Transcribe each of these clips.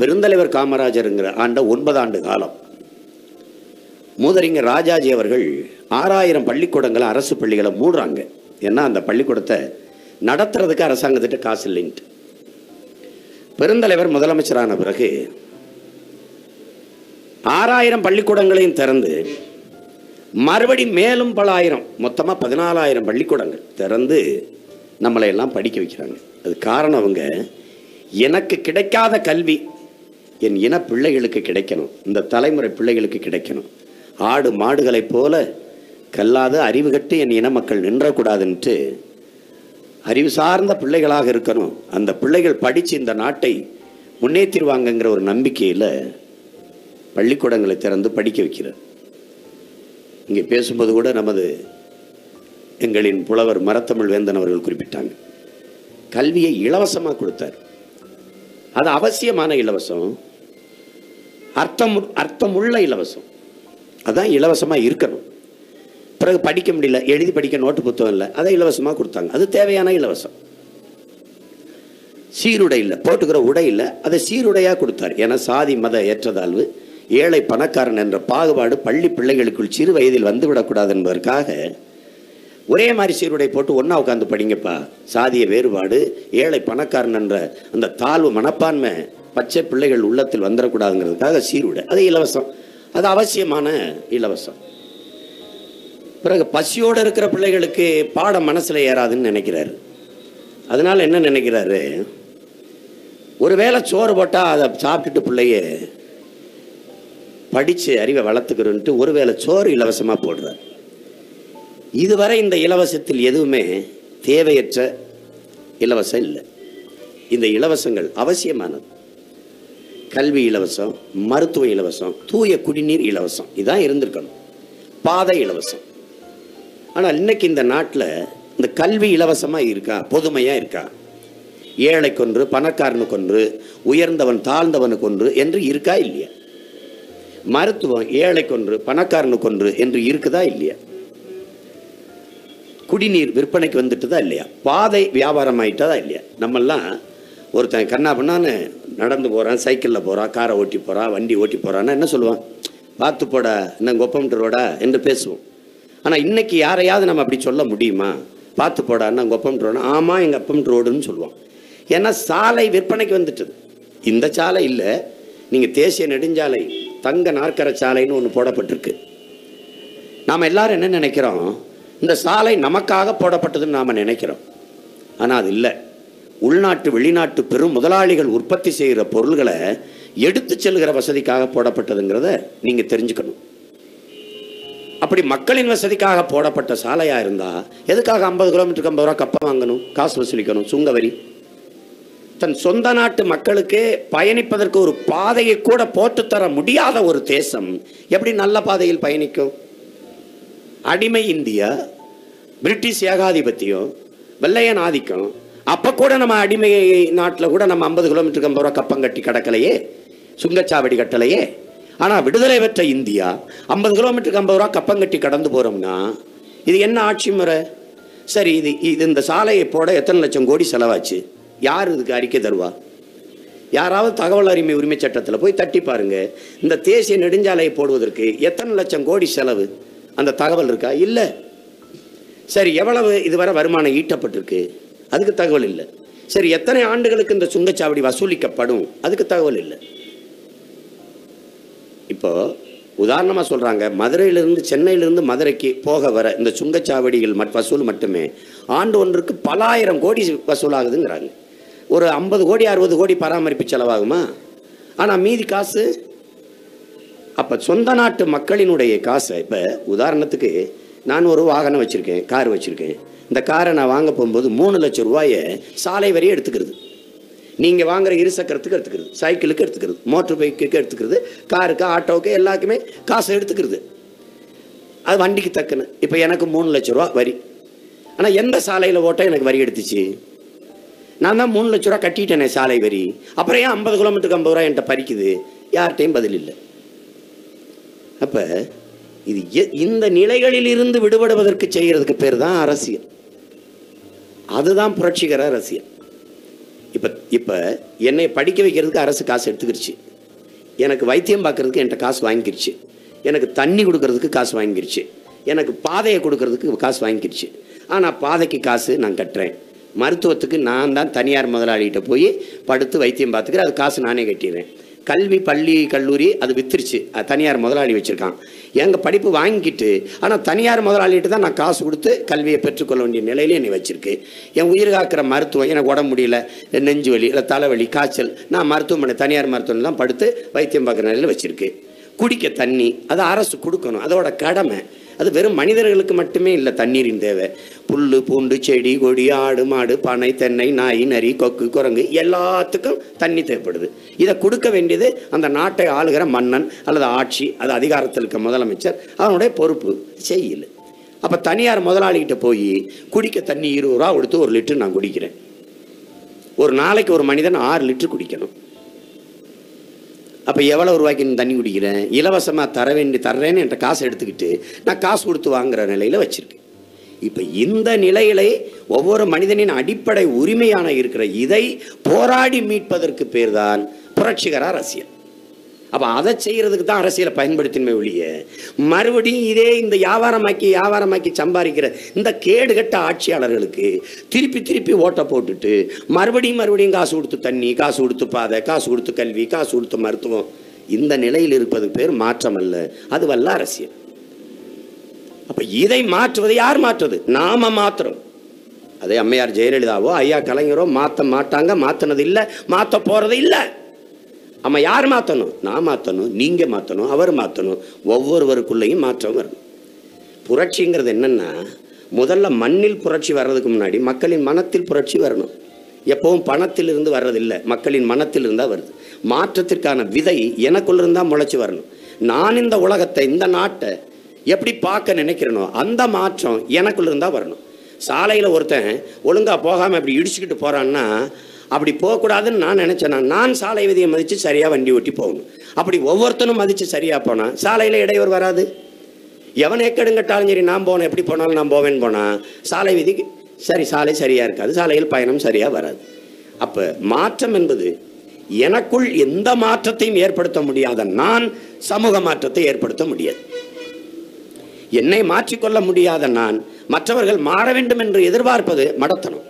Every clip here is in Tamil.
பெருந்தலைவர் காமராஜருங்கிற ஆண்ட ஒன்பது ஆண்டு காலம் மூதறிஞர் ராஜாஜி அவர்கள் ஆறாயிரம் பள்ளிக்கூடங்களை அரசு பள்ளிகளை மூடுறாங்க ஏன்னா அந்த பள்ளிக்கூடத்தை நடத்துறதுக்கு அரசாங்கத்திட்ட காசு இல்லைன்ட்டு பெருந்தலைவர் முதலமைச்சரான பிறகு ஆறாயிரம் பள்ளிக்கூடங்களையும் திறந்து மறுபடி மேலும் பல ஆயிரம் மொத்தமாக பதினாலாயிரம் பள்ளிக்கூடங்கள் திறந்து நம்மளை எல்லாம் படிக்க வைக்கிறாங்க அது காரணம் அவங்க எனக்கு கிடைக்காத கல்வி என் இன பிள்ளைகளுக்கு கிடைக்கணும் இந்த தலைமுறை பிள்ளைகளுக்கு கிடைக்கணும் ஆடு மாடுகளைப் போல கல்லாத அறிவு கட்டு என் இன மக்கள் நின்றக்கூடாதுன்ட்டு அறிவு சார்ந்த பிள்ளைகளாக இருக்கணும் அந்த பிள்ளைகள் படித்து இந்த நாட்டை முன்னேற்றிடுவாங்கங்கிற ஒரு நம்பிக்கையில் பள்ளிக்கூடங்களை திறந்து படிக்க வைக்கிறார் இங்கே பேசும்போது கூட நமது எங்களின் புலவர் மரத்தமிழ் வேந்தன் அவர்கள் குறிப்பிட்டாங்க கல்வியை இலவசமாக கொடுத்தார் அது அவசியமான இலவசம் அர்த்தம் அர்த்தமுள்ள இலவசம் அதான் இலவசமாக இருக்கணும் பிறகு படிக்க முடியல எழுதி படிக்க நோட்டு புத்தகம் இல்லை அதை இலவசமாக கொடுத்தாங்க அது தேவையான இலவசம் சீருடை இல்லை போட்டுக்கிற உடை இல்லை அதை சீருடையாக கொடுத்தார் ஏன்னா சாதி மத ஏற்றதாழ்வு ஏழை பணக்காரன் என்ற பாகுபாடு பள்ளி பிள்ளைகளுக்குள் சிறு வயதில் வந்துவிடக்கூடாது என்பதற்காக ஒரே மாதிரி சீருடை போட்டு ஒன்றா உட்காந்து படிங்கப்பா சாதிய வேறுபாடு ஏழை பணக்காரன் என்ற அந்த தாழ்வு மனப்பான்மை பச்சை பிள்ளைகள் உள்ளத்தில் வந்துடக்கூடாதுங்கிறதுக்காக சீருடை அது இலவசம் அது அவசியமான இலவசம் பிறகு பசியோடு இருக்கிற பிள்ளைகளுக்கு பாடம் மனசில் ஏறாதுன்னு நினைக்கிறாரு அதனால என்ன நினைக்கிறாரு ஒருவேளை சோறு போட்டால் அதை சாப்பிட்டுட்டு பிள்ளைய படித்து அறிவை வளர்த்துக்கிறோன்ட்டு ஒருவேளை சோறு இலவசமாக போடுறார் இதுவரை இந்த இலவசத்தில் எதுவுமே தேவையற்ற இலவசம் இல்லை இந்த இலவசங்கள் அவசியமானது கல்வி இலவசம் மருத்துவ இலவசம் தூய குடிநீர் இலவசம் இதான் இருந்திருக்கணும் பாதை இலவசம் ஆனால் இன்னைக்கு இந்த நாட்டில் இந்த கல்வி இலவசமாக இருக்கா பொதுமையாக இருக்கா ஏழைக்கொன்று பணக்காரனுக்கொன்று உயர்ந்தவன் தாழ்ந்தவனுக்கொன்று என்று இருக்கா இல்லையா மருத்துவம் ஏழைக்கொன்று பணக்காரனுக்கொன்று என்று இருக்குதா இல்லையா குடிநீர் விற்பனைக்கு வந்துட்டுதா இல்லையா பாதை வியாபாரம் ஆயிட்டதா இல்லையா நம்மெல்லாம் ஒருத்தன் கண்ணா பண்ணான்னு நடந்து போகிறான் சைக்கிளில் போகிறான் காரை ஓட்டி போகிறான் வண்டி ஓட்டி போகிறான்னா என்ன சொல்லுவான் பார்த்து போடா என்ன கொப்பம்ட்டு ரோடா என்று பேசுவோம் ஆனால் இன்னைக்கு யாரையாவது நம்ம அப்படி சொல்ல முடியுமா பார்த்து போடா என்ன கொப்பம்ட்டு ரோடா ஆமாம் எங்கள் அப்பம் ரோடுன்னு சொல்லுவோம் ஏன்னா சாலை விற்பனைக்கு வந்துட்டுது இந்த சாலை இல்லை நீங்கள் தேசிய நெடுஞ்சாலை தங்க நாற்கர சாலைன்னு ஒன்று போடப்பட்டிருக்கு நாம் எல்லாரும் என்ன நினைக்கிறோம் இந்த சாலை நமக்காக போடப்பட்டதுன்னு நாம் நினைக்கிறோம் ஆனால் அது இல்லை உள்நாட்டு வெளிநாட்டு பெரும் முதலாளிகள் உற்பத்தி செய்கிற பொருள்களை எடுத்து செல்கிற வசதிக்காக போடப்பட்டதுங்கிறத நீங்கள் தெரிஞ்சுக்கணும் அப்படி மக்களின் வசதிக்காக போடப்பட்ட சாலையா இருந்தா எதுக்காக ஐம்பது கிலோமீட்டருக்கு ஐம்பது ரூபா கப்பம் வாங்கணும் காசு வசூலிக்கணும் சுங்க வரி தன் சொந்த நாட்டு மக்களுக்கு பயணிப்பதற்கு ஒரு பாதையை கூட போட்டு தர முடியாத ஒரு தேசம் எப்படி நல்ல பாதையில் பயணிக்கும் அடிமை இந்தியா பிரிட்டிஷ் ஏகாதிபத்தியம் வெள்ளையன் ஆதிக்கம் அப்போ கூட நம்ம அடிமை நாட்டில் கூட நம்ம ஐம்பது கிலோமீட்டருக்கு ஐம்பது ரூபா கப்பம் கட்டி கிடக்கலையே சுங்கச்சாவடி கட்டலையே ஆனால் விடுதலை பெற்ற இந்தியா ஐம்பது கிலோமீட்டருக்கு ஐம்பது ரூபா கப்பம் கட்டி கடந்து போகிறோம்னா இது என்ன ஆட்சி முறை சரி இது இது இந்த சாலையை போட எத்தனை லட்சம் கோடி செலவாச்சு யார் இதுக்கு அறிக்கை தருவா யாராவது தகவல் உரிமை உரிமை சட்டத்தில் போய் தட்டி பாருங்க இந்த தேசிய நெடுஞ்சாலையை போடுவதற்கு எத்தனை லட்சம் கோடி செலவு அந்த தகவல் இருக்கா இல்லை சரி எவ்வளவு இதுவரை வருமானம் ஈட்டப்பட்டிருக்கு அதுக்கு தகவல் இல்லை சரி எத்தனை ஆண்டுகளுக்கு இந்த சுங்கச்சாவடி வசூலிக்கப்படும் அதுக்கு தகவல் இல்லை இப்போ உதாரணமாக சொல்கிறாங்க மதுரையிலிருந்து சென்னையிலிருந்து மதுரைக்கு போக வர இந்த சுங்கச்சாவடிகள் மட் வசூல் மட்டுமே ஆண்டு ஒன்றுக்கு பலாயிரம் கோடி வசூலாகுதுங்கிறாங்க ஒரு ஐம்பது கோடி அறுபது கோடி பராமரிப்பு செலவாகுமா ஆனால் மீதி காசு அப்போ சொந்த நாட்டு மக்களினுடைய காசை இப்போ உதாரணத்துக்கு நான் ஒரு வாகனம் வச்சுருக்கேன் கார் வச்சுருக்கேன் இந்த காரை நான் வாங்க போகும்போது மூணு லட்சம் ரூபாயை சாலை வரி எடுத்துக்கிறது நீங்கள் வாங்குற இருசக்கரத்துக்கு எடுத்துக்கிறது சைக்கிளுக்கு எடுத்துக்கிறது மோட்டர் பைக்குக்கு எடுத்துக்கிறது காருக்கு ஆட்டோவுக்கு எல்லாருக்குமே காசை எடுத்துக்கிறது அது வண்டிக்கு தக்கன இப்போ எனக்கு மூணு லட்ச ரூபா வரி ஆனால் எந்த சாலையில் ஓட்ட எனக்கு வரி எடுத்துச்சு நான் தான் மூணு லட்ச ரூபா கட்டிட்டேனே சாலை வரி அப்புறம் ஏன் ஐம்பது கிலோமீட்டருக்கு ஐம்பது ரூபா என்கிட்ட பறிக்குது யார்கிட்டையும் பதில் இல்லை அப்போ இது எ- இந்த நிலைகளில் இருந்து விடுபடுவதற்கு செய்கிறதுக்கு பேர் தான் அரசியல் அதுதான் புரட்சிகர அரசியல் இப்போ இப்போ என்னை படிக்க வைக்கிறதுக்கு அரசு காசு எடுத்துக்கிடுச்சு எனக்கு வைத்தியம் பார்க்கறதுக்கு என்கிட்ட காசு வாங்கிக்கிடுச்சு எனக்கு தண்ணி கொடுக்கறதுக்கு காசு வாங்கிக்கிடுச்சு எனக்கு பாதையை கொடுக்கறதுக்கு காசு வாங்கிக்கிடுச்சு ஆனால் பாதைக்கு காசு நான் கட்டுறேன் மருத்துவத்துக்கு நான் தான் தனியார் முதலாளிகிட்ட போய் படுத்து வைத்தியம் பார்த்துக்கிறேன் அது காசு நானே கட்டிடுறேன் கல்வி பள்ளி கல்லூரி அது வித்துருச்சு அது தனியார் முதலாளி வச்சுருக்கான் எங்கள் படிப்பு வாங்கிக்கிட்டு ஆனால் தனியார் முதலாளிகிட்ட தான் நான் காசு கொடுத்து கல்வியை பெற்றுக்கொள்ள வேண்டிய நிலையிலே என்னை வச்சிருக்கு என் உயிர் காக்கிற மருத்துவம் எனக்கு உடம்பு முடியல நெஞ்சு வலி இல்லை தலைவலி காய்ச்சல் நான் மருத்துவமனை தனியார் மருத்துவம் தான் படுத்து வைத்தியம் பார்க்குற நிலையில் வச்சிருக்கு குடிக்க தண்ணி அது அரசு கொடுக்கணும் அதோட கடமை அது வெறும் மனிதர்களுக்கு மட்டுமே இல்லை தண்ணீரின் தேவை புல் பூண்டு செடி கொடி ஆடு மாடு பனை தென்னை நாய் நரி கொக்கு குரங்கு எல்லாத்துக்கும் தண்ணி தேவைப்படுது இதை கொடுக்க வேண்டியது அந்த நாட்டை ஆளுகிற மன்னன் அல்லது ஆட்சி அது அதிகாரத்தில் இருக்க முதலமைச்சர் அவனுடைய பொறுப்பு செய்யல அப்போ தனியார் முதலாளிகிட்ட போய் குடிக்க தண்ணி இருபது ரூபா கொடுத்து ஒரு லிட்டர் நான் குடிக்கிறேன் ஒரு நாளைக்கு ஒரு மனிதன் ஆறு லிட்டர் குடிக்கணும் அப்போ எவ்வளோ ரூபாய்க்கு நீ தண்ணி குடிக்கிறேன் இலவசமாக தர வேண்டி தர்றேன்னு என்கிட்ட காசு எடுத்துக்கிட்டு நான் காசு கொடுத்து வாங்குற நிலையில் வச்சிருக்கேன் இப்போ இந்த நிலையிலே ஒவ்வொரு மனிதனின் அடிப்படை உரிமையான இருக்கிற இதை போராடி மீட்பதற்கு பேர் தான் புரட்சிகர அரசியல் அப்போ அதை செய்யறதுக்கு தான் அரசியலை பயன்படுத்தினமே ஒழிய மறுபடியும் இதே இந்த வியாபாரமாக்கி வியாபாரமாக்கி சம்பாதிக்கிற இந்த கேடுகட்ட ஆட்சியாளர்களுக்கு திருப்பி திருப்பி ஓட்டை போட்டுட்டு மறுபடியும் மறுபடியும் காசு கொடுத்து தண்ணி காசு கொடுத்து பாதை காசு கொடுத்து கல்வி காசு கொடுத்து மருத்துவம் இந்த நிலையில் இருப்பதுக்கு பேர் மாற்றம் அல்ல அது வல்ல அரசியல் அப்ப இதை மாற்றுவது யார் மாற்றுவது நாம மாத்துறோம் அதே அம்மையார் ஜெயலலிதாவோ ஐயா கலைஞரோ மாத்த மாட்டாங்க மாத்தினது இல்லை மாத்த போறது இல்லை ஆமா யார் மாற்றணும் நான் மாற்றணும் நீங்கள் மாற்றணும் அவர் மாற்றணும் ஒவ்வொருவருக்குள்ளேயும் மாற்றம் வரணும் புரட்சிங்கிறது என்னன்னா முதல்ல மண்ணில் புரட்சி வர்றதுக்கு முன்னாடி மக்களின் மனத்தில் புரட்சி வரணும் எப்பவும் பணத்திலிருந்து வர்றதில்லை மக்களின் மனத்தில் இருந்தால் வருது மாற்றத்திற்கான விதை எனக்குள்ள இருந்தால் முளைச்சி வரணும் நான் இந்த உலகத்தை இந்த நாட்டை எப்படி பார்க்க நினைக்கிறேனோ அந்த மாற்றம் எனக்குள்ள இருந்தால் வரணும் சாலையில் ஒருத்தன் ஒழுங்காக போகாமல் இப்படி இடிச்சுக்கிட்டு போகிறான்னா அப்படி போகக்கூடாதுன்னு நான் நினச்சேன்னா நான் சாலை விதியை மதித்து சரியாக வண்டி ஓட்டி போகணும் அப்படி ஒவ்வொருத்தனும் மதித்து சரியாக போனால் சாலையில் இடையூறு வராது எவன் எக்கடுங்கட்டாலும் சரி நான் போனேன் எப்படி போனாலும் நான் போவேன்னு போனால் சாலை விதி சரி சாலை சரியாக இருக்காது சாலையில் பயணம் சரியாக வராது அப்போ மாற்றம் என்பது எனக்குள் எந்த மாற்றத்தையும் ஏற்படுத்த முடியாத நான் சமூக மாற்றத்தை ஏற்படுத்த முடியாது என்னை மாற்றிக்கொள்ள முடியாத நான் மற்றவர்கள் மாற வேண்டும் என்று எதிர்பார்ப்பது மடத்தனம்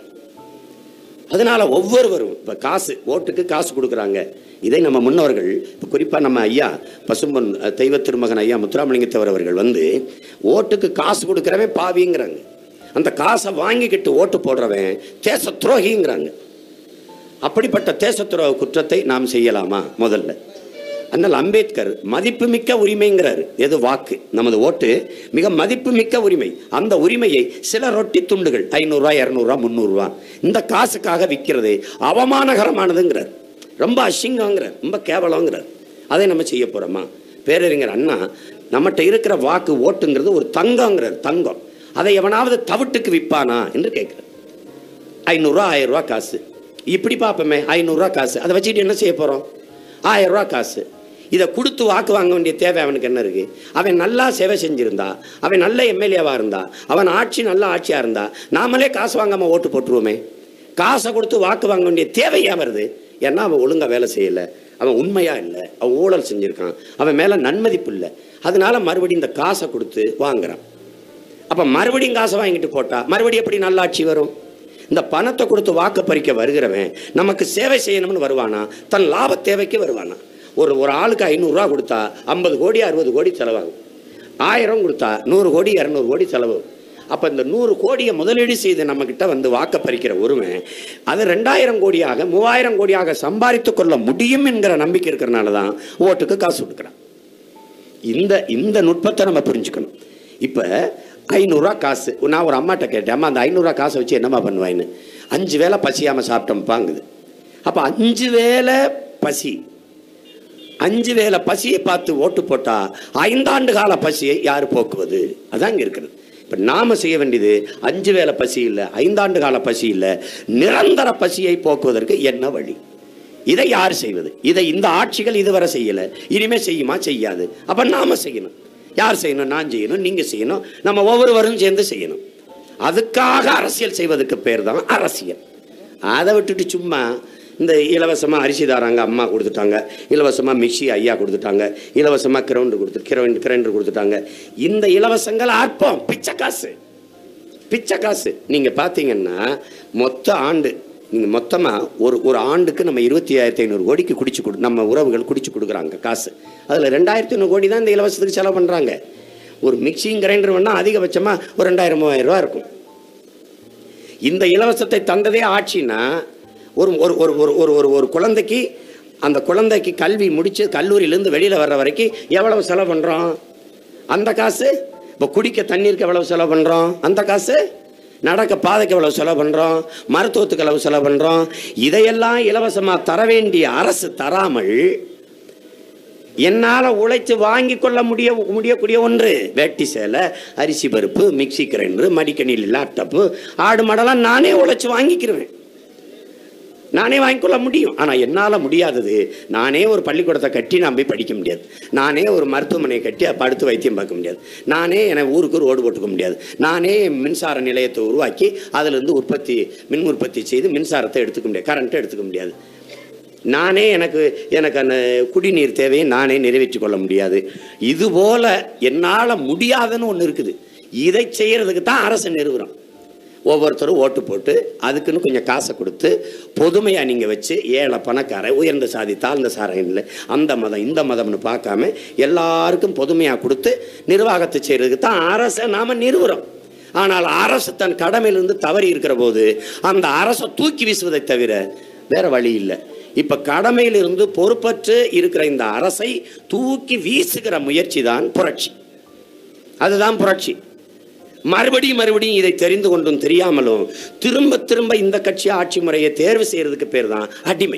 அதனால ஒவ்வொருவரும் இப்போ காசு ஓட்டுக்கு காசு கொடுக்குறாங்க இதை நம்ம முன்னோர்கள் இப்போ குறிப்பாக நம்ம ஐயா பசும்பொன் அஹ், தெய்வ திருமகன் ஐயா முத்துராமலிங்கத்தவர் அவர்கள் வந்து ஓட்டுக்கு காசு கொடுக்குறவன் பாவிங்கிறாங்க அந்த காசை வாங்கிக்கிட்டு ஓட்டு போடுறவன் தேச துரோகிங்கிறாங்க அப்படிப்பட்ட தேச துரோக குற்றத்தை நாம் செய்யலாமா முதல்ல அதனால் அம்பேத்கர் மதிப்புமிக்க உரிமைங்கிறார் எது வாக்கு நமது ஓட்டு மிக மதிப்புமிக்க உரிமை அந்த உரிமையை சில ரொட்டி துண்டுகள் ஐநூறுரூவா இரநூறுவா முந்நூறுரூவா இந்த காசுக்காக விற்கிறது அவமானகரமானதுங்கிறார் ரொம்ப அசிங்கங்கிறார் ரொம்ப கேவலங்கிறார் அதை நம்ம செய்ய போகிறோமா பேரறிஞர் அண்ணா நம்மகிட்ட இருக்கிற வாக்கு ஓட்டுங்கிறது ஒரு தங்கங்கிறார் தங்கம் அதை எவனாவது தவிட்டுக்கு விற்பானா என்று கேட்குறார் ஐநூறுரூவா ஆயிரம் ரூபா காசு இப்படி பார்ப்போமே ஐநூறுரூவா காசு அதை வச்சுக்கிட்டு என்ன செய்ய போகிறோம் ஆயிரம் ரூபா காசு இதை கொடுத்து வாக்கு வாங்க வேண்டிய தேவை அவனுக்கு என்ன இருக்கு அவன் நல்லா சேவை செஞ்சிருந்தா அவன் நல்ல எம்எல்ஏவாக இருந்தா அவன் ஆட்சி நல்ல ஆட்சியாக இருந்தா நாமளே காசு வாங்காம ஓட்டு போட்டுருவோமே காசை கொடுத்து வாக்கு வாங்க வேண்டிய தேவை ஏன் வருது ஏன்னா அவன் ஒழுங்கா வேலை செய்யலை அவன் உண்மையா இல்லை அவன் ஊழல் செஞ்சிருக்கான் அவன் மேலே நன்மதிப்பு இல்லை அதனால மறுபடியும் இந்த காசை கொடுத்து வாங்குறான் அப்போ மறுபடியும் காசை வாங்கிட்டு போட்டா மறுபடியும் எப்படி நல்லாட்சி வரும் இந்த பணத்தை கொடுத்து வாக்கு பறிக்க வருகிறவன் நமக்கு சேவை செய்யணும்னு வருவானா தன் லாப தேவைக்கு வருவானா ஒரு ஒரு ஆளுக்கு ஐநூறுரூவா கொடுத்தா ஐம்பது கோடி அறுபது கோடி செலவாகும் ஆயிரம் கொடுத்தா நூறு கோடி இரநூறு கோடி செலவாகும் அப்போ இந்த நூறு கோடியை முதலீடு செய்து நம்மக்கிட்ட வந்து வாக்க பறிக்கிற ஒருவன் அது ரெண்டாயிரம் கோடியாக மூவாயிரம் கோடியாக சம்பாதித்து கொள்ள முடியும் என்கிற நம்பிக்கை இருக்கிறனால தான் ஓட்டுக்கு காசு கொடுக்குறான் இந்த இந்த நுட்பத்தை நம்ம புரிஞ்சுக்கணும் இப்போ ஐநூறுரூவா காசு நான் ஒரு அம்மாட்ட கேட்டேன் அம்மா அந்த ஐநூறுரூவா காசை வச்சு என்னம்மா பண்ணுவாயின்னு அஞ்சு வேளை பசியாமல் சாப்பிட்டோம்ப்பாங்குது அப்போ அஞ்சு வேளை பசி அஞ்சு வேளை பசியை பார்த்து ஓட்டு போட்டா ஐந்தாண்டு கால பசியை யார் போக்குவது அதான் இங்கே இருக்கிறது இப்போ நாம செய்ய வேண்டியது அஞ்சு வேளை பசி இல்லை ஐந்தாண்டு கால பசி இல்லை நிரந்தர பசியை போக்குவதற்கு என்ன வழி இதை யார் செய்வது இதை இந்த ஆட்சிகள் இதுவரை செய்யலை இனிமே செய்யுமா செய்யாது அப்போ நாம செய்யணும் யார் செய்யணும் நான் செய்யணும் நீங்க செய்யணும் நம்ம ஒவ்வொருவரும் சேர்ந்து செய்யணும் அதுக்காக அரசியல் செய்வதற்கு பேர் தான் அரசியல் அதை விட்டுட்டு சும்மா இந்த இலவசமாக அரிசி தாராங்க அம்மா கொடுத்துட்டாங்க இலவசமாக மிக்சி ஐயா கொடுத்துட்டாங்க இலவசமாக கிரவுண்டு கொடுத்து கிரவுண்ட் கிரைண்டர் கொடுத்துட்டாங்க இந்த இலவசங்கள் அற்பம் பிச்சை காசு பிச்சை காசு நீங்கள் பார்த்தீங்கன்னா மொத்த ஆண்டு நீங்கள் மொத்தமாக ஒரு ஒரு ஆண்டுக்கு நம்ம இருபத்தி ஆயிரத்தி ஐநூறு கோடிக்கு குடிச்சு கொடு நம்ம உறவுகள் குடிச்சு கொடுக்குறாங்க காசு அதில் ரெண்டாயிரத்தி ஐநூறு கோடி தான் இந்த இலவசத்துக்கு செலவு பண்ணுறாங்க ஒரு மிக்சிங் கிரைண்டர் வேணால் அதிகபட்சமாக ஒரு ரெண்டாயிரம் மூவாயிரம் ரூபா இருக்கும் இந்த இலவசத்தை தந்ததே ஆட்சினா ஒரு ஒரு ஒரு ஒரு ஒரு ஒரு ஒரு குழந்தைக்கு அந்த குழந்தைக்கு கல்வி முடிச்சு கல்லூரியிலேருந்து வெளியில் வர்ற வரைக்கும் எவ்வளவு செலவு பண்ணுறோம் அந்த காசு இப்போ குடிக்க தண்ணீருக்கு எவ்வளவு செலவு பண்ணுறோம் அந்த காசு நடக்க பாதைக்கு எவ்வளவு செலவு பண்ணுறோம் மருத்துவத்துக்கு எவ்வளவு செலவு பண்ணுறோம் இதையெல்லாம் இலவசமாக தர வேண்டிய அரசு தராமல் என்னால் உழைச்சு வாங்கி கொள்ள முடிய முடியக்கூடிய ஒன்று வேட்டி சேலை அரிசி பருப்பு மிக்சி கிரைண்டரு மடிக்கணினி லேப்டாப்பு ஆடு மாடெல்லாம் நானே உழைச்சு வாங்கிக்கிருவேன் நானே வாங்கிக்கொள்ள முடியும் ஆனால் என்னால் முடியாதது நானே ஒரு பள்ளிக்கூடத்தை கட்டி நான் போய் படிக்க முடியாது நானே ஒரு மருத்துவமனையை கட்டி படுத்து வைத்தியம் பார்க்க முடியாது நானே என ஊருக்கு ரோடு போட்டுக்க முடியாது நானே மின்சார நிலையத்தை உருவாக்கி அதிலிருந்து உற்பத்தி மின் உற்பத்தி செய்து மின்சாரத்தை எடுத்துக்க முடியாது கரண்ட்டை எடுத்துக்க முடியாது நானே எனக்கு எனக்கு அந்த குடிநீர் தேவையை நானே நிறைவேற்றி கொள்ள முடியாது இதுபோல என்னால் முடியாதுன்னு ஒன்று இருக்குது இதை செய்யறதுக்கு தான் அரசு நிறுவனம் ஒவ்வொருத்தரும் ஓட்டு போட்டு அதுக்குன்னு கொஞ்சம் காசை கொடுத்து பொதுமையாக நீங்கள் வச்சு ஏழை பணக்கார உயர்ந்த சாதி தாழ்ந்த சாரையில் அந்த மதம் இந்த மதம்னு பார்க்காம எல்லாருக்கும் பொதுமையாக கொடுத்து நிர்வாகத்தை செய்கிறதுக்கு தான் அரசை நாம் நிறுவுறோம் ஆனால் அரசு தன் கடமையிலிருந்து தவறி இருக்கிற போது அந்த அரசை தூக்கி வீசுவதை தவிர வேற வழி இல்லை இப்ப கடமையிலிருந்து பொறுப்பற்று இருக்கிற இந்த அரசை தூக்கி வீசுகிற முயற்சி தான் புரட்சி அதுதான் புரட்சி மறுபடியும் மறுபடியும் இதை தெரிந்து கொண்டும் தெரியாமலும் திரும்ப திரும்ப இந்த கட்சி ஆட்சி முறையை தேர்வு செய்யறதுக்கு பேர் தான் அடிமை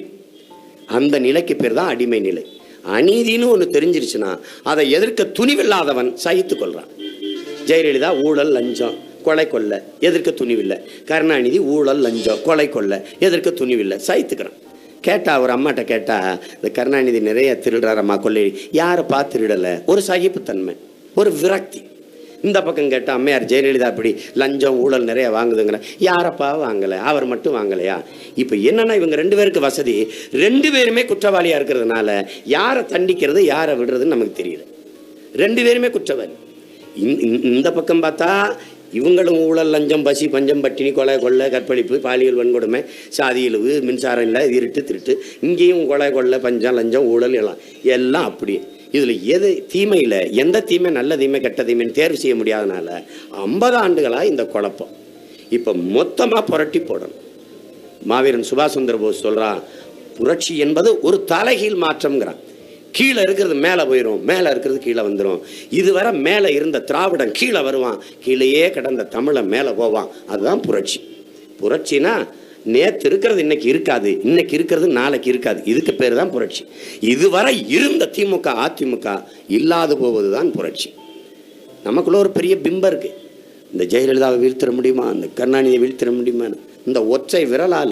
அந்த நிலைக்கு பேர் தான் அடிமை நிலை அநீதின்னு ஒன்று தெரிஞ்சிருச்சுன்னா அதை எதிர்க்க துணிவில்லாதவன் சகித்து கொள்றான் ஜெயலலிதா ஊழல் லஞ்சம் கொலை கொள்ள எதிர்க்க துணிவில்லை கருணாநிதி ஊழல் லஞ்சம் கொலை கொள்ள எதிர்க்க துணிவில்லை சகித்துக்கிறான் கேட்டா ஒரு அம்மாட்ட கேட்டா இந்த கருணாநிதி நிறைய திருடுறாரம்மா கொள்ளை யாரை பார்த்து திருடலை ஒரு சகிப்புத்தன்மை ஒரு விரக்தி இந்த பக்கம் கேட்டால் அம்மையார் ஜெயலலிதா இப்படி லஞ்சம் ஊழல் நிறைய வாங்குதுங்கிற யாரப்பா வாங்கலை அவர் மட்டும் வாங்கலையா இப்போ என்னன்னா இவங்க ரெண்டு பேருக்கு வசதி ரெண்டு பேருமே குற்றவாளியாக இருக்கிறதுனால யாரை தண்டிக்கிறது யாரை விடுறதுன்னு நமக்கு தெரியல ரெண்டு பேருமே குற்றவாளி இந்த- இந்த- இந்த பக்கம் பார்த்தா இவங்களும் ஊழல் லஞ்சம் பசி பஞ்சம் பட்டினி கொலை கொள்ளை கற்பழிப்பு பாலியல் வன்கொடுமை சாதி இழிவு மின்சாரம் இல்லை இருட்டு திருட்டு இங்கேயும் கொலை கொள்ளை பஞ்சம் லஞ்சம் ஊழல் எல்லாம் எல்லாம் அப்படி இதில் எது தீமையில் எந்த தீமை நல்ல தீமை கெட்ட தீமைன்னு தேர்வு செய்ய முடியாதனால ஐம்பது ஆண்டுகளாக இந்த குழப்பம் இப்போ மொத்தமாக புரட்டி போடணும் மாவீரன் சுபாஷ் சந்திர போஸ் சொல்றான் புரட்சி என்பது ஒரு தலைகீழ் மாற்றம்ங்கிறான் கீழே இருக்கிறது மேலே போயிடும் மேலே இருக்கிறது கீழே வந்துடும் இதுவரை மேலே இருந்த திராவிடன் கீழே வருவான் கீழேயே கிடந்த தமிழன் மேலே போவான் அதுதான் புரட்சி புரட்சினா நேற்று இருக்கிறது இன்னைக்கு இருக்காது இன்னைக்கு இருக்கிறது நாளைக்கு இருக்காது இதுக்கு பேர் தான் புரட்சி இதுவரை இருந்த திமுக அதிமுக இல்லாது போவது தான் புரட்சி நமக்குள்ள ஒரு பெரிய பிம்பம் இருக்கு இந்த ஜெயலலிதாவை வீழ்த்திட முடியுமா இந்த கருணாநிதியை வீழ்த்திட முடியுமா இந்த ஒற்றை விரலால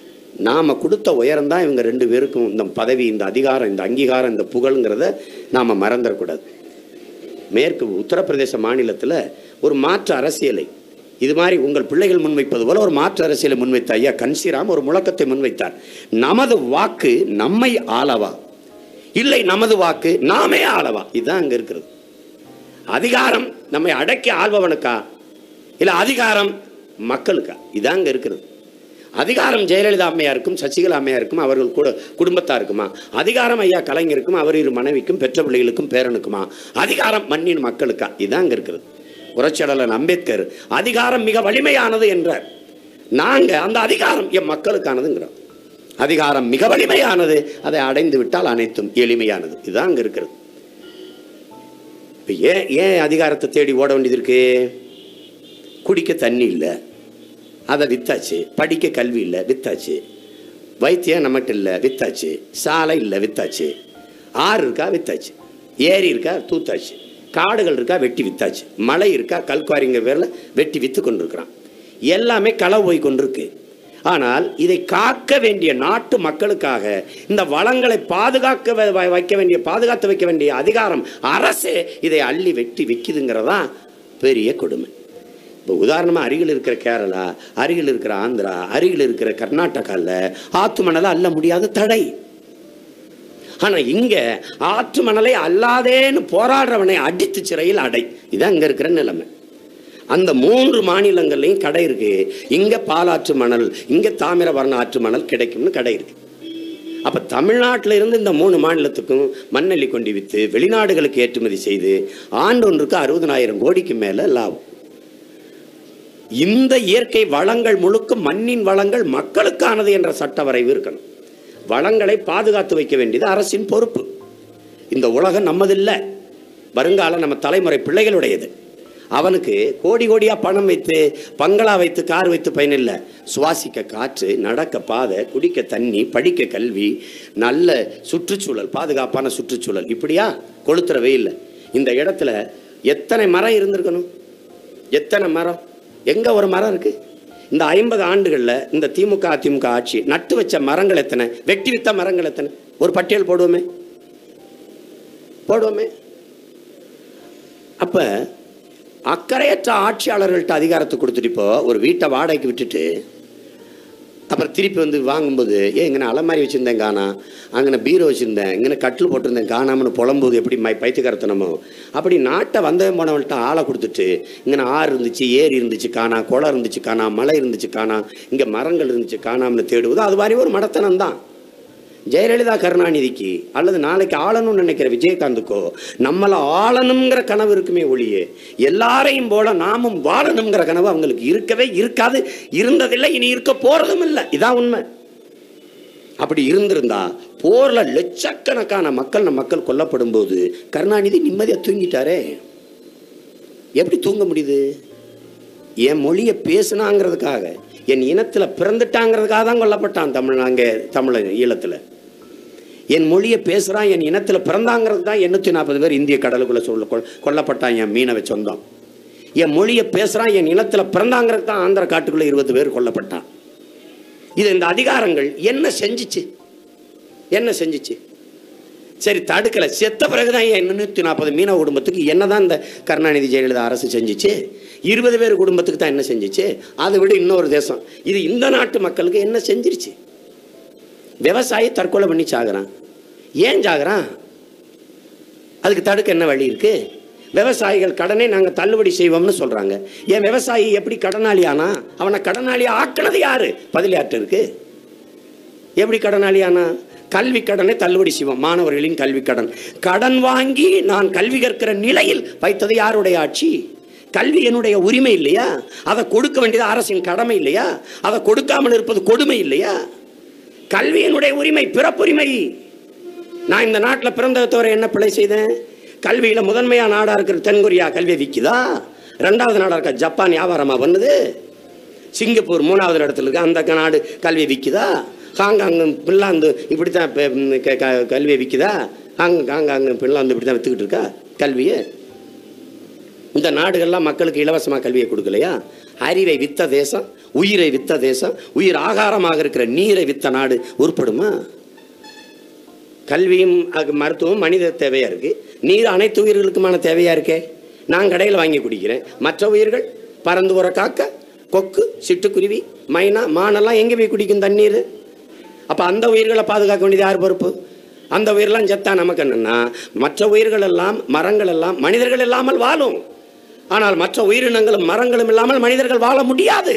நாம கொடுத்த உயரம் தான் இவங்க ரெண்டு பேருக்கும் இந்த பதவி இந்த அதிகாரம் இந்த அங்கீகாரம் இந்த புகழுங்கிறத நாம மறந்துடக்கூடாது மேற்கு உத்தரப்பிரதேச மாநிலத்தில் ஒரு மாற்று அரசியலை இது மாதிரி உங்கள் பிள்ளைகள் முன்வைப்பது போல ஒரு மாற்று அரசியலை முன்வைத்த ஐயா கன்சிராம் ஒரு முழக்கத்தை முன்வைத்தார் நமது வாக்கு நம்மை ஆளவா இல்லை நமது வாக்கு நாமே ஆளவா இதுதான் அங்க இருக்கிறது அதிகாரம் நம்மை அடக்கி ஆள்பவனுக்கா இல்லை அதிகாரம் மக்களுக்கா இதான் அங்க இருக்கிறது அதிகாரம் ஜெயலலிதா அம்மையாருக்கும் சசிகலா அம்மையாருக்கும் அவர்கள் கூட குடும்பத்தாருக்குமா அதிகாரம் ஐயா கலைஞருக்கும் அவர் இரு மனைவிக்கும் பெற்ற பிள்ளைகளுக்கும் பேரனுக்குமா அதிகாரம் மண்ணின் மக்களுக்கா இதான் அங்க இருக்கிறது புரட்சியாளர் அம்பேத்கர் அதிகாரம் மிக வலிமையானது என்றார் நாங்க அந்த அதிகாரம் என் மக்களுக்கானதுங்கிறோம் அதிகாரம் மிக வலிமையானது அதை அடைந்து விட்டால் அனைத்தும் எளிமையானது இதுதான் அங்க இருக்கிறது இப்ப ஏன் ஏன் அதிகாரத்தை தேடி ஓட வேண்டியது இருக்கு குடிக்க தண்ணி இல்லை அதை வித்தாச்சு படிக்க கல்வி இல்லை வித்தாச்சு வைத்தியம் நம்மகிட்ட இல்லை வித்தாச்சு சாலை இல்லை வித்தாச்சு ஆறு இருக்கா வித்தாச்சு ஏரி இருக்கா தூத்தாச்சு காடுகள் இருக்கா வெட்டி வித்தாச்சு மலை இருக்கா கல்குவாரிங்க பேரில் வெட்டி வித்து கொண்டிருக்கிறான் எல்லாமே களவு போய் கொண்டிருக்கு ஆனால் இதை காக்க வேண்டிய நாட்டு மக்களுக்காக இந்த வளங்களை பாதுகாக்க வ- வ- வைக்க வேண்டிய பாதுகாத்து வைக்க வேண்டிய அதிகாரம் அரசே இதை அள்ளி வெட்டி விற்கிதுங்கிறதா பெரிய கொடுமை இப்போ உதாரணமாக அருகில் இருக்கிற கேரளா அருகில் இருக்கிற ஆந்திரா அருகில் இருக்கிற கர்நாடகாவில் ஆத்து மணலை அள்ள முடியாத தடை ஆனால் இங்கே ஆற்று மணலை அல்லாதேன்னு போராடுறவனை அடித்து சிறையில் அடை இதான் இங்கே இருக்கிற நிலைமை அந்த மூன்று மாநிலங்கள்லையும் கடை இருக்கு இங்கே பாலாற்று மணல் இங்கே தாமிரபரண ஆற்று மணல் கிடைக்கும்னு கடை இருக்கு அப்போ தமிழ்நாட்டில் இருந்து இந்த மூணு மாநிலத்துக்கும் மண்ணெல்லி கொண்டு விற்று வெளிநாடுகளுக்கு ஏற்றுமதி செய்து ஆண்டொன்றுக்கு அறுபதனாயிரம் கோடிக்கு மேலே லாபம் இந்த இயற்கை வளங்கள் முழுக்க மண்ணின் வளங்கள் மக்களுக்கானது என்ற சட்ட வரைவு இருக்கணும் வளங்களை பாதுகாத்து வைக்க வேண்டியது அரசின் பொறுப்பு இந்த உலகம் நம்மதில்லை வருங்காலம் நம்ம தலைமுறை பிள்ளைகளுடையது அவனுக்கு கோடி கோடியா பணம் வைத்து பங்களா வைத்து கார் வைத்து பயனில்லை சுவாசிக்க காற்று நடக்க பாதை குடிக்க தண்ணி படிக்க கல்வி நல்ல சுற்றுச்சூழல் பாதுகாப்பான சுற்றுச்சூழல் இப்படியா கொளுத்துற வெயில் இந்த இடத்துல எத்தனை மரம் இருந்திருக்கணும் எத்தனை மரம் எங்க ஒரு மரம் இருக்கு இந்த ஐம்பது ஆண்டுகளில் இந்த திமுக அதிமுக ஆட்சி நட்டு வச்ச மரங்கள் எத்தனை வெட்டி வித்த மரங்கள் எத்தனை ஒரு பட்டியல் போடுவோமே போடுவோமே அப்ப அக்கறையற்ற ஆட்சியாளர்கள்ட்ட அதிகாரத்தை கொடுத்துட்டு இப்போ ஒரு வீட்டை வாடகைக்கு விட்டுட்டு அப்புறம் திருப்பி வந்து வாங்கும்போது ஏன் இங்கே அலமாரி வச்சுருந்தேன் காணா அங்கே பீரோ வச்சுருந்தேன் இங்கே கட்டில் போட்டிருந்தேன் காணாமனு புலம்போது எப்படி மை பைத்தியக்காரத்தனமோ அப்படி நாட்டை வந்தவன் போனவன்ட்ட ஆளை கொடுத்துட்டு இங்கே ஆறு இருந்துச்சு ஏரி இருந்துச்சு காணா குளம் இருந்துச்சு காணா மலை இருந்துச்சு காணா இங்கே மரங்கள் இருந்துச்சு காணாமனு தேடுவது அது மாதிரி ஒரு மடத்தனம் தான் ஜெயலலிதா கருணாநிதிக்கு அல்லது நாளைக்கு ஆளணும்னு நினைக்கிற விஜயகாந்துக்கோ நம்மளை ஆளணுங்கிற கனவு இருக்குமே ஒழிய எல்லாரையும் போல நாமும் வாழணுங்கிற கனவு அவங்களுக்கு இருக்கவே இருக்காது இருந்ததில்லை இனி இருக்க போறதும் இல்லை இதான் உண்மை அப்படி இருந்திருந்தா போர்ல லட்சக்கணக்கான மக்கள் நம்ம மக்கள் கொல்லப்படும் போது கருணாநிதி நிம்மதியா தூங்கிட்டாரே எப்படி தூங்க முடியுது என் மொழியை பேசுனாங்கிறதுக்காக என் இனத்துல பிறந்துட்டாங்கிறதுக்காக தான் கொல்லப்பட்டான் தமிழ் அங்கே தமிழ் ஈழத்துல என் மொழியை பேசுறான் என் இனத்துல பிறந்தாங்கிறது தான் எண்ணூத்தி நாற்பது பேர் இந்திய கடலுக்குள்ள சொல்ல கொல்- கொல்லப்பட்டான் என் மீனவை சொந்தம் என் மொழியை பேசுறான் என் இனத்துல பிறந்தாங்கிறது தான் ஆந்திர காட்டுக்குள்ள இருபது பேர் கொல்லப்பட்டான் இது இந்த அதிகாரங்கள் என்ன செஞ்சுச்சு என்ன செஞ்சுச்சு சரி தடுக்கல செத்த பிறகுதான் ஏன் நூற்றி நாற்பது மீனவ குடும்பத்துக்கு என்னதான் இந்த கருணாநிதி ஜெயலலிதா அரசு செஞ்சுச்சு இருபது பேர் குடும்பத்துக்கு தான் என்ன செஞ்சுச்சு அதை விட இன்னொரு தேசம் இது இந்த நாட்டு மக்களுக்கு என்ன செஞ்சிருச்சு விவசாயி தற்கொலை பண்ணி சாகுறான் ஏன் சாகுறான் அதுக்கு தடுக்க என்ன வழி இருக்கு விவசாயிகள் கடனை நாங்கள் தள்ளுபடி செய்வோம்னு சொல்றாங்க ஏன் விவசாயி எப்படி கடனாளி ஆனா அவனை கடனாளி ஆக்குனது யாரு பதில் யார்கிட்ட இருக்கு எப்படி கடனாளி ஆனா கல்வி கடனை தள்ளுபடி செய்வோம் மாணவர்களின் கல்வி கடன் கடன் வாங்கி நான் கல்வி கற்கிற நிலையில் வைத்தது யாருடைய ஆட்சி கல்வி என்னுடைய உரிமை இல்லையா அதை கொடுக்க வேண்டியது அரசின் கடமை இல்லையா அதை கொடுக்காமல் இருப்பது கொடுமை இல்லையா கல்வி என்னுடைய உரிமை பிறப்புரிமை நான் இந்த நாட்டில் பிறந்ததை தவிர என்ன பிழை செய்தேன் கல்வியில் முதன்மையா நாடா இருக்கிற தென்கொரியா கல்வியை விற்குதா ரெண்டாவது நாடா இருக்க ஜப்பான் வியாபாரமா பண்ணுது சிங்கப்பூர் மூணாவது இடத்துல இருக்கு அந்த நாடு கல்வியை விற்குதா ஹாங்காங் பின்லாந்து இப்படி தான் கல்வியை விற்குதா ஹாங் ஹாங்காங் பின்லாந்து இப்படி தான் விற்றுக்கிட்டு இருக்கா கல்வியை இந்த நாடுகள்லாம் மக்களுக்கு இலவசமாக கல்வியை கொடுக்கலையா அறிவை வித்த தேசம் உயிரை வித்த தேசம் உயிர் ஆகாரமாக இருக்கிற நீரை வித்த நாடு உருப்படுமா கல்வியும் அது மருத்துவம் மனித தேவையா இருக்கு நீர் அனைத்து உயிர்களுக்குமான தேவையா இருக்கே நான் கடையில் வாங்கி குடிக்கிறேன் மற்ற உயிர்கள் பறந்து போற காக்கா கொக்கு சிட்டுக்குருவி மைனா மானெல்லாம் எங்கே போய் குடிக்கும் தண்ணீர் அப்போ அந்த உயிர்களை பாதுகாக்க வேண்டியது யார் பொறுப்பு அந்த உயிரெல்லாம் செத்தா நமக்கு என்னன்னா மற்ற உயிர்கள் எல்லாம் மரங்கள் எல்லாம் மனிதர்கள் இல்லாமல் வாழும் ஆனால் மற்ற உயிரினங்களும் மரங்களும் இல்லாமல் மனிதர்கள் வாழ முடியாது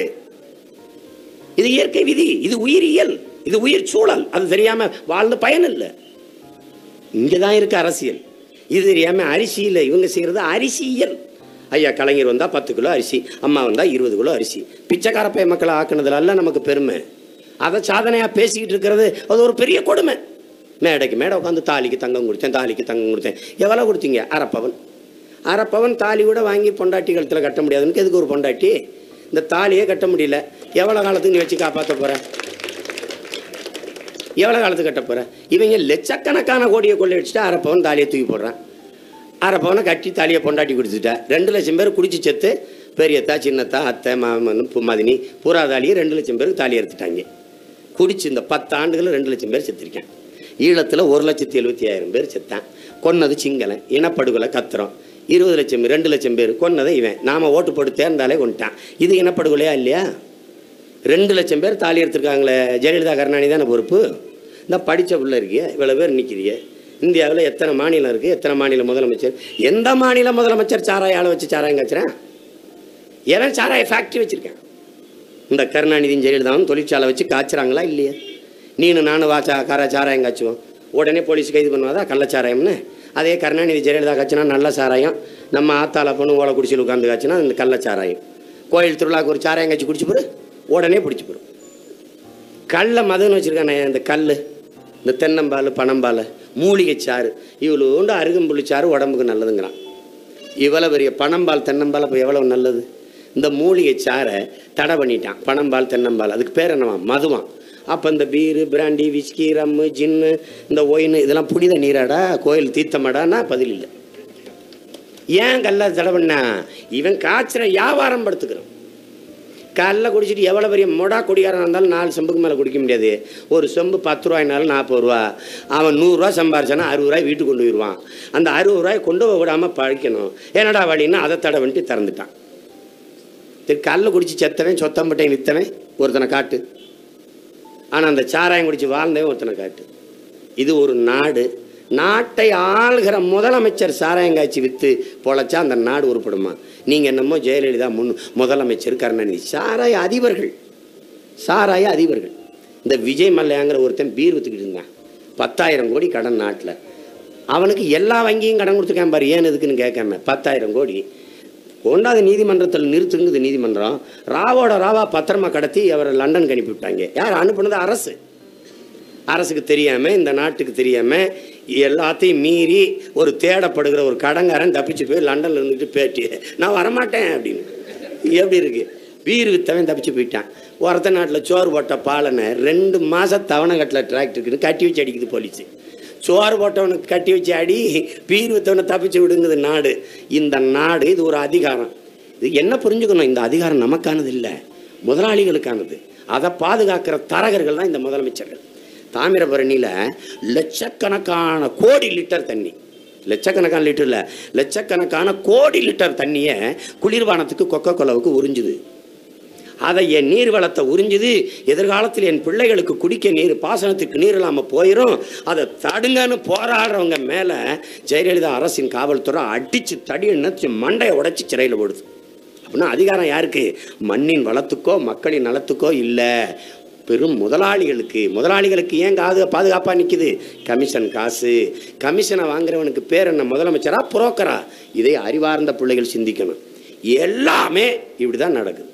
இது இயற்கை விதி இது உயிரியல் இது உயிர் சூழல் அது தெரியாம வாழ்ந்து பயன் இல்லை இங்கே தான் இருக்கு அரசியல் இது தெரியாம அரிசியில் இவங்க செய்கிறது அரிசியல் ஐயா கலைஞர் வந்தா பத்து கிலோ அரிசி அம்மா வந்தா இருபது கிலோ அரிசி பிச்சைக்கார பைய மக்களை ஆக்குனதுல அல்ல நமக்கு பெருமை அதை சாதனையா பேசிக்கிட்டு இருக்கிறது அது ஒரு பெரிய கொடுமை மேடைக்கு மேடை உட்காந்து தாலிக்கு தங்கம் கொடுத்தேன் தாலிக்கு தங்கம் கொடுத்தேன் எவ்வளோ கொடுத்தீங்க அரைப்பவன் அரைப்பவன் தாலி கூட வாங்கி பொண்டாட்டி கழுத்தில் கட்ட முடியாதுன்னு எதுக்கு ஒரு பொண்டாட்டி இந்த தாலியே கட்ட முடியல எவ்வளோ காலத்துக்கு நீ வச்சு காப்பாற்ற போற எவ்வளோ காலத்துக்கு கட்ட போற இவங்க லட்சக்கணக்கான கோடியை கொள்ளையடிச்சுட்டு அரைப்பவன் தாலியை தூக்கி போடுறான் அரைப்பவனை கட்டி தாலியை பொண்டாட்டி கொடுத்துட்டா ரெண்டு லட்சம் பேர் குடிச்சு செத்து பெரியத்தா சின்னத்தா அத்தை மாமன் பும்மாதினி பூரா தாலியை ரெண்டு லட்சம் பேருக்கு தாலி எடுத்துட்டாங்க குடிச்சு இந்த பத்து ஆண்டுகளில் ரெண்டு லட்சம் பேர் செத்துருக்கேன் ஈழத்தில் ஒரு லட்சத்தி எழுபத்தி ஆயிரம் பேர் செத்தான் கொன்னது சிங்களன் இனப்படுகொலை கத்துறோம் இருபது லட்சம் ரெண்டு லட்சம் பேர் கொன்னதை இவன் நாம ஓட்டு போட்டு தேர்ந்தாலே கொண்டுட்டான் இது இனப்படுகொலையா இல்லையா ரெண்டு லட்சம் பேர் தாலி எடுத்திருக்காங்களே ஜெயலலிதா கருணாநிதி தானே பொறுப்பு இந்த படித்த பிள்ளை இருக்கிய இவ்வளோ பேர் நிற்கிறிய இந்தியாவில் எத்தனை மாநிலம் இருக்குது எத்தனை மாநில முதலமைச்சர் எந்த மாநில முதலமைச்சர் சாராய ஆளை வச்சு சாராயம் காய்ச்சுறேன் எவன் சாராய ஃபேக்ட்ரி வச்சுருக்கேன் இந்த கருணாநிதியும் ஜெயலலிதாவும் தொழிற்சாலை வச்சு காய்ச்சுறாங்களா இல்லையா நீனு நானும் வாச்சா காரா சாராயம் காய்ச்சுவோம் உடனே போலீஸ் கைது பண்ணுவாதா கள்ளச்சாராயம்னு அதே கருணாநிதி ஜெயலலிதா காய்ச்சினா நல்ல சாராயம் நம்ம ஆத்தால பொண்ணு ஓலை குடிச்சில் உட்காந்து காய்ச்சினா இந்த கள்ளச்சாராயம் கோயில் திருவிழாவுக்கு ஒரு சாராயம் காய்ச்சி குடிச்சு போடு உடனே பிடிச்சி போடும் கல்லை மதுன்னு வச்சுருக்கானே இந்த கல் இந்த தென்னம்பால் பனம்பால் மூலிகை சாறு இவ்வளோண்டு அருகம்புள்ளி சாறு உடம்புக்கு நல்லதுங்கிறான் இவ்வளோ பெரிய பனம்பால் தென்னம்பால் இப்போ எவ்வளோ நல்லது இந்த மூலிகை சாறை தடை பண்ணிட்டான் பனம்பால் தென்னம்பால் அதுக்கு பேர் என்னவா மதுவான் அப்போ இந்த beer brandy whisky rum gin இந்த ஒயின் இதெல்லாம் புனித நீராடா கோயில் தீர்த்தமாடான்னா பதில் இல்லை ஏன் கல்ல தடை பண்ணா இவன் காய்ச்சற வியாபாரம் படுத்துக்கிறான் கல்ல குடிச்சிட்டு எவ்வளோ பெரிய மொடா குடிகாரன் இருந்தாலும் நாலு செம்புக்கு மேலே குடிக்க முடியாது ஒரு செம்பு பத்து ரூபாய்னாலும் நாற்பது ரூபா அவன் நூறுரூவா சம்பாரிச்சானா அறுபது ரூபாய் வீட்டுக்கு கொண்டு போயிடுவான் அந்த அறுபது ரூபாய் கொண்டு போக விடாமல் பழிக்கணும் என்னடா வழின்னா அதை தடை பண்ணிட்டு திறந்துட்டான் சரி கல்ல குடிச்சு செத்தவன் சொத்தம்பட்டை நித்தவன் ஒருத்தனை காட்டு ஆனால் அந்த சாராயம் குடிச்சு வாழ்ந்தவன் ஒருத்தனை காட்டு இது ஒரு நாடு நாட்டை ஆளுகிற முதலமைச்சர் சாராயம் காய்ச்சி விற்று பொழைச்சா அந்த நாடு உருப்படுமா நீங்கள் என்னமோ ஜெயலலிதா முன் முதலமைச்சர் கருணாநிதி சாராய அதிபர்கள் சாராய அதிபர்கள் இந்த விஜய் மல்லையாங்கிற ஒருத்தன் பீர் வித்துக்கிட்டு இருந்தான் பத்தாயிரம் கோடி கடன் நாட்டில் அவனுக்கு எல்லா வங்கியும் கடன் கொடுத்துருக்கான் பாரு ஏன் எதுக்குன்னு கேட்காம பத்தாயிரம் கோடி ஒன்றாவது நீதிமன்றத்தில் நிறுத்துங்குது நீதிமன்றம் ராவோட ராவா பத்திரமா கடத்தி அவரை லண்டனுக்கு அனுப்பி விட்டாங்க யார் அனுப்புனது அரசு அரசுக்கு தெரியாமல் இந்த நாட்டுக்கு தெரியாமல் எல்லாத்தையும் மீறி ஒரு தேடப்படுகிற ஒரு கடங்காரன் தப்பிச்சு போய் லண்டனில் இருந்துட்டு பேட்டி நான் வரமாட்டேன் அப்படின்னு எப்படி இருக்கு வீர் வித்தவன் தப்பிச்சு போயிட்டான் ஒருத்த நாட்டில் சோறு போட்ட பாலனை ரெண்டு மாதம் தவணை கட்டில் டிராக்டருக்குன்னு கட்டி வச்சு அடிக்குது போலீஸு சோறு போட்டவனுக்கு கட்டி வச்சு அடி பீர் வித்தவனை தப்பிச்சு விடுங்குது நாடு இந்த நாடு இது ஒரு அதிகாரம் இது என்ன புரிஞ்சுக்கணும் இந்த அதிகாரம் நமக்கானது இல்லை முதலாளிகளுக்கானது அதை பாதுகாக்கிற தரகர்கள் தான் இந்த முதலமைச்சர்கள் தாமிரபரணியில் லட்சக்கணக்கான கோடி லிட்டர் தண்ணி லட்சக்கணக்கான லிட்டர் இல்லை லட்சக்கணக்கான கோடி லிட்டர் தண்ணியை குளிர்பானத்துக்கு கொக்கோ கோலாவுக்கு உறிஞ்சுது அதை என் நீர் வளத்தை உறிஞ்சுது எதிர்காலத்தில் என் பிள்ளைகளுக்கு குடிக்க நீர் பாசனத்துக்கு நீர் இல்லாமல் போயிடும் அதை தடுங்கன்னு போராடுறவங்க மேலே ஜெயலலிதா அரசின் காவல்துறை அடித்து தடின்னு மண்டையை உடைச்சி சிறையில் போடுது அப்படின்னா அதிகாரம் யாருக்கு மண்ணின் வளத்துக்கோ மக்களின் நலத்துக்கோ இல்லை பெரும் முதலாளிகளுக்கு முதலாளிகளுக்கு ஏன் காது பாதுகாப்பாக நிற்குது கமிஷன் காசு கமிஷனை வாங்குறவனுக்கு பேர் என்ன முதலமைச்சரா புரோக்கரா இதை அறிவார்ந்த பிள்ளைகள் சிந்திக்கணும் எல்லாமே இப்படி தான் நடக்குது